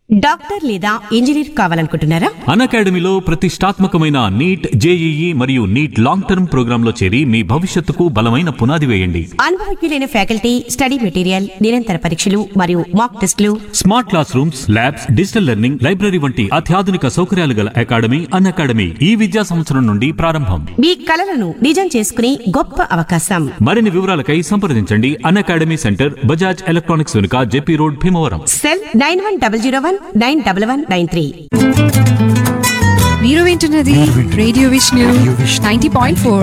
doctor లేదా engineer కావాలనుకుంటున్నారా అన్ అకాడమీలో ప్రతిష్టాత్మకమైన నీట్ జేఈఈ మరియు నీట్ లాంగ్ టర్మ్ ప్రోగ్రాంలో చేరి మీ భవిష్యత్తుకు బలమైన పునాది వేయండి అనుభవజ్ఞులైన ఫ్యాకల్టీ స్టడీ మెటీరియల్ నిరంతర పరీక్షలు మరియు మాక్ టెస్టులు smart class rooms labs digital learning library వంటి అత్యాధునిక సౌకర్యాలు గల అకాడమీ అన్ అకాడమీ ఈ విద్యా సంవత్సరం నుండి ప్రారంభం మీ కలలను నిజం చేసుకునే గొప్ప అవకాశం మరిన్ని వివరాలకై సంప్రదించండి Unacademy centre Bajaj electronics వెనుక JP road Bhimavaram cell nine one double zero one nine double one nine three మీరు వింటున్నది radio Vishnu ninety point four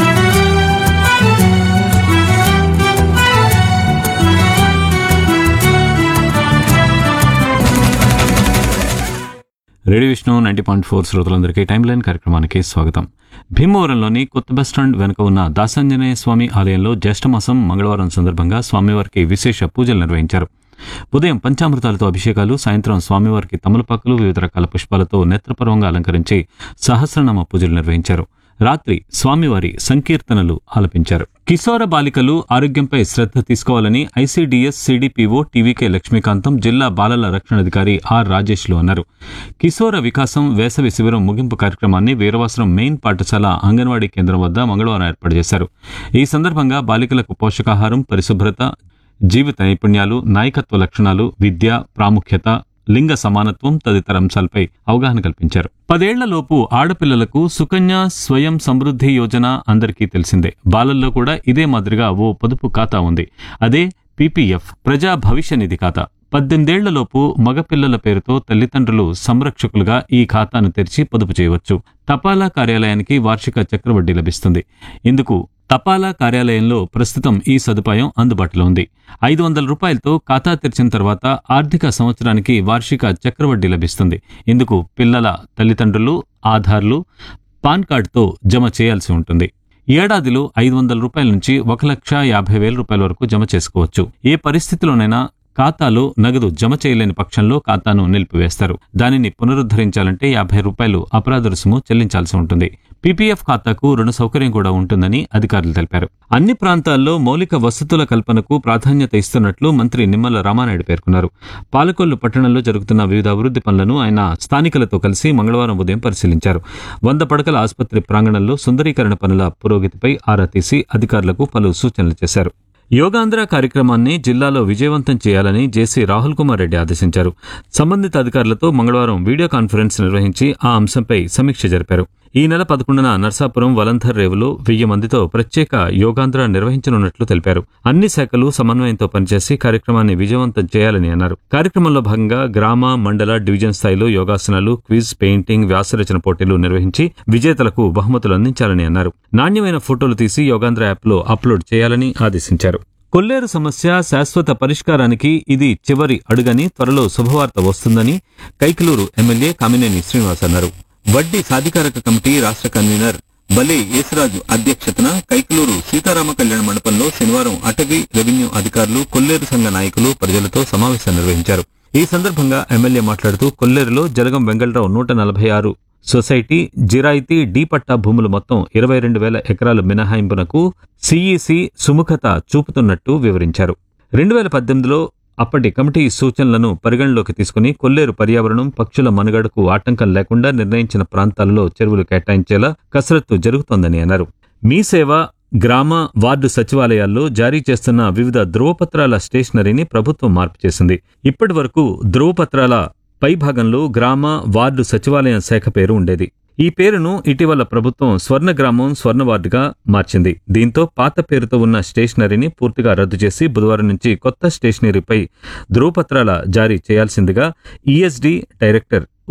radio Vishnu ninety point four శ్రోతలందరికీ టైమ్ లైన్ కార్యక్రమానికి స్వాగతం భీమవరంలోని కొత్త బస్ స్టాండ్ వెనుక ఉన్న దాసాంజనేయ స్వామి ఆలయంలో జ్యేష్ఠమాసం మంగళవారం సందర్భంగా స్వామివారికి విశేష పూజలు నిర్వహించారు ఉదయం పంచామృతాలతో అభిషేకాలు సాయంత్రం స్వామివారికి తమలపాకులు వివిధ రకాల పుష్పాలతో నేత్రపర్వంగా అలంకరించి సహస్రనామ పూజలు నిర్వహించారు రాత్రి స్వామివారి సంకీర్తనలు ఆలపించారు కిశోర బాలికలు ఆరోగ్యంపై శ్రద్ధ తీసుకోవాలని ఐసీడీఎస్ సిడిపిఓ టీవీకే లక్ష్మీకాంతం జిల్లా బాలల రక్షణాధికారి ఆర్ రాజేష్లు అన్నారు కిశోర వికాసం వేసవి శిబిరం ముగింపు కార్యక్రమాన్ని వీరవాసరం మెయిన్ పాఠశాల అంగన్వాడీ కేంద్రం వద్ద మంగళవారం ఏర్పాటు చేశారు ఈ సందర్భంగా బాలికలకు పోషకాహారం పరిశుభ్రత జీవిత నైపుణ్యాలు నాయకత్వ లక్షణాలు విద్య ప్రాముఖ్యత లింగ సమానత్వం తదితర అంశాలపై అవగాహన కల్పించారు పదేళ్లలోపు ఆడపిల్లలకు సుకన్య స్వయం సమృద్ధి యోజన అందరికీ తెలిసిందే బాలల్లో కూడా ఇదే మాదిరిగా ఓ పొదుపు ఖాతా ఉంది అదే పీపీఎఫ్ ప్రజా భవిష్య నిధి ఖాతా పద్దెనిమిదేళ్లలోపు మగపిల్లల పేరుతో తల్లిదండ్రులు సంరక్షకులుగా ఈ ఖాతాను తెరిచి పొదుపు చేయవచ్చు తపాలా కార్యాలయానికి వార్షిక చక్రవడ్డీ లభిస్తుంది ఇందుకు తపాలా కార్యాలయంలో ప్రస్తుతం ఈ సదుపాయం అందుబాటులో ఉంది ఐదు వందల రూపాయలతో ఖాతా తెరిచిన తర్వాత ఆర్థిక సంవత్సరానికి వార్షిక చక్రవడ్డీ లభిస్తుంది ఇందుకు పిల్లల తల్లిదండ్రులు ఆధార్లు పాన్ కార్డుతో జమ చేయాల్సి ఉంటుంది ఏడాదిలో ఐదు వందల రూపాయల నుంచి ఒక లక్ష యాభై వేల రూపాయల వరకు జమ చేసుకోవచ్చు ఏ పరిస్థితిలోనైనా ఖాతాలో నగదు జమ చేయలేని పక్షంలో ఖాతాను నిలిపివేస్తారు దానిని పునరుద్ధరించాలంటే యాభై రూపాయలు అపరాధ రుసుము చెల్లించాల్సి ఉంటుంది పీపీఎఫ్ ఖాతాకు రుణ సౌకర్యం కూడా ఉంటుందని అధికారులు తెలిపారు అన్ని ప్రాంతాల్లో మౌలిక వసతుల కల్పనకు ప్రాధాన్యత ఇస్తున్నట్లు మంత్రి నిమ్మల రామానాయుడు పేర్కొన్నారు పాలకొల్లు పట్టణంలో జరుగుతున్న వివిధ అభివృద్ధి పనులను ఆయన స్థానికులతో కలిసి మంగళవారం ఉదయం పరిశీలించారు వంద పడకల ఆసుపత్రి ప్రాంగణంలో సుందరీకరణ పనుల పురోగతిపై ఆరా తీసి అధికారులకు పలు సూచనలు చేశారు యోగాంధ్ర కార్యక్రమాన్ని జిల్లాలో విజయవంతం చేయాలని జేసీ రాహుల్ కుమార్ రెడ్డి ఆదేశించారు సంబంధిత అధికారులతో మంగళవారం వీడియో కాన్ఫరెన్స్ నిర్వహించి ఆ అంశంపై సమీక్ష జరిపారు ఈ నెల పదకొండున నర్సాపురం వలంధర్ రేవులో వెయ్యి మందితో ప్రత్యేక యోగాంధ్ర నిర్వహించనున్నట్లు తెలిపారు అన్ని శాఖలు సమన్వయంతో పనిచేసి కార్యక్రమాన్ని విజయవంతం చేయాలని అన్నారు కార్యక్రమంలో భాగంగా గ్రామ మండల డివిజన్ స్థాయిలో యోగాసనాలు క్విజ్ పెయింటింగ్ వ్యాసరచన పోటీలు నిర్వహించి విజేతలకు బహుమతులు అందించాలని అన్నారు నాణ్యమైన ఫోటోలు తీసి యోగాంధ్ర యాప్లో అప్లోడ్ చేయాలని ఆదేశించారు కొల్లేరు సమస్య శాశ్వత పరిష్కారానికి ఇది చివరి అడుగని త్వరలో శుభవార్త వస్తుందని కైకలూరు ఎమ్మెల్యే కామినేని శ్రీనివాస్ అన్నారు వడ్డీ సాధికారక కమిటీ రాష్ట్ర కన్వీనర్ బలే యేసరాజు అధ్యక్షతన కైకలూరు సీతారామ కళ్యాణ మండపంలో శనివారం అటవీ రెవెన్యూ అధికారులు కొల్లేరు సంఘ నాయకులు ప్రజలతో సమావేశం నిర్వహించారు ఈ సందర్భంగా ఎమ్మెల్యే మాట్లాడుతూ కొల్లేరులో జలగం వెంగళరావు నూట నలభై ఆరు సొసైటీ జిరాయితీ డీ పట్టా భూములు మొత్తం ఇరవై రెండు వేల ఎకరాలు మినహాయింపునకు సిఈసి సుముఖత చూపుతున్నట్టు వివరించారు రెండు వేల పద్దెనిమిదిలో అప్పటి కమిటీ సూచనలను పరిగణలోకి తీసుకుని కొల్లేరు పర్యావరణం పక్షుల మనుగడకు ఆటంకం లేకుండా నిర్ణయించిన ప్రాంతాలలో చెరువులు కేటాయించేలా కసరత్తు జరుగుతోందని అన్నారు మీ సేవ గ్రామ వార్డు సచివాలయాల్లో జారీ చేస్తున్న వివిధ ధృవపత్రాల స్టేషనరీని ప్రభుత్వం మార్పు చేసింది ఇప్పటి వరకు ధృవపత్రాల పైభాగంలో గ్రామ వార్డు సచివాలయం శాఖ పేరు ఉండేది ఈ పేరును ఇటీవల ప్రభుత్వం స్వర్ణ గ్రామం స్వర్ణ వార్డుగా మార్చింది దీంతో పాత పేరుతో ఉన్న స్టేషనరీని పూర్తిగా రద్దు చేసి బుధవారం నుంచి కొత్త స్టేషనరీపై ధృవపత్రాల జారీ చేయాల్సిందిగా ఈఎస్డీ డైరెక్టర్